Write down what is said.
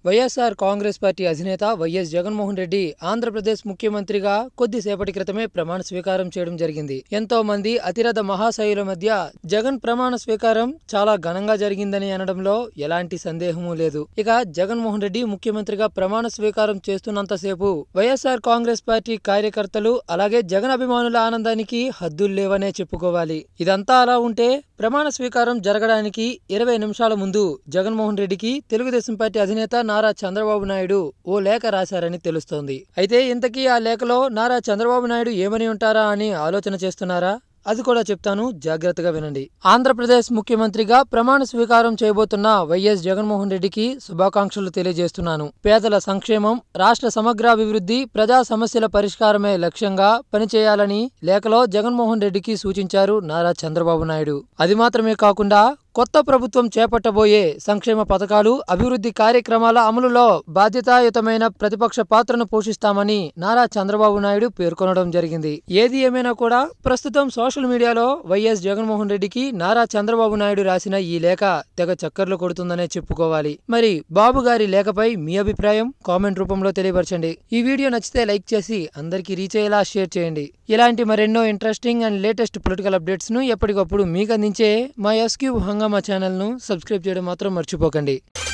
YSR Congress party అధినేత వైఎస్ జగన్మోహన్ రెడ్డి ఆంధ్రప్రదేశ్ ముఖ్యమంత్రిగా కొద్దిసేపటి క్రితమే ప్రమాణ స్వీకారం చేయడం జరిగింది ఎంతో మంది అతిరథ మహాశయుల మధ్య జగన్ ప్రమాణ స్వీకారం చాలా ఘనంగా జరిగిందని అనడంలో ఎలాంటి సందేహమూ లేదు ఇక జగన్మోహన్ రెడ్డి ముఖ్యమంత్రిగా ప్రమాణ స్వీకారం చేస్తున్నంతసేపు వైఎస్ఆర్ కాంగ్రెస్ పార్టీ కార్యకర్తలు అలాగే జగన్ అభిమానుల ఆనందానికి హద్దులు లేవనే చెప్పుకోవాలి ఇదంతా అలా ఉంటే ప్రమాణ స్వీకారం జరగడానికి ఇరవై నిమిషాల ముందు జగన్మోహన్ రెడ్డికి తెలుగుదేశం పార్టీ అధినేత నారా చంద్రబాబు నాయుడు ఓ లేఖ రాశారని తెలుస్తోంది అయితే ఇంతకీ ఆ లేఖలో నారా చంద్రబాబు నాయుడు ఏమని ఉంటారా అని ఆలోచన చేస్తున్నారా అది కూడా చెప్తాను జాగ్రత్తగా వినండి ఆంధ్రప్రదేశ్ ముఖ్యమంత్రిగా ప్రమాణ స్వీకారం చేయబోతున్న వైఎస్ జగన్మోహన్ రెడ్డికి శుభాకాంక్షలు తెలియజేస్తున్నాను పేదల సంక్షేమం రాష్ట్ర సమగ్రాభివృద్ధి ప్రజా సమస్యల పరిష్కారమే లక్ష్యంగా పనిచేయాలని లేఖలో జగన్మోహన్ రెడ్డికి సూచించారు నారా చంద్రబాబు నాయుడు అది మాత్రమే కాకుండా కొత్త ప్రభుత్వం చేపట్టబోయే సంక్షేమ పథకాలు అభివృద్ధి కార్యక్రమాల అమలులో బాధ్యతాయుతమైన ప్రతిపక్ష పాత్రను పోషిస్తామని నారా చంద్రబాబు నాయుడు పేర్కొనడం జరిగింది ఏది ఏమైనా కూడా ప్రస్తుతం సోషల్ మీడియాలో వైఎస్ జగన్మోహన్ రెడ్డికి నారా చంద్రబాబు నాయుడు రాసిన ఈ లేఖ తెగ చక్కర్లు కొడుతుందనే చెప్పుకోవాలి మరి బాబు గారి లేఖపై మీ అభిప్రాయం కామెంట్ రూపంలో తెలియపరచండి ఈ వీడియో నచ్చితే లైక్ చేసి అందరికీ రీచ్ అయ్యేలా షేర్ చేయండి ఇలాంటి మరెన్నో interesting and latest political updates ను ఎప్పటికప్పుడు మీకు అందించే మా ఎస్క్యూబ్ హంగామా ఛానల్ ను సబ్స్క్రైబ్ చేయడం మాత్రం మర్చిపోకండి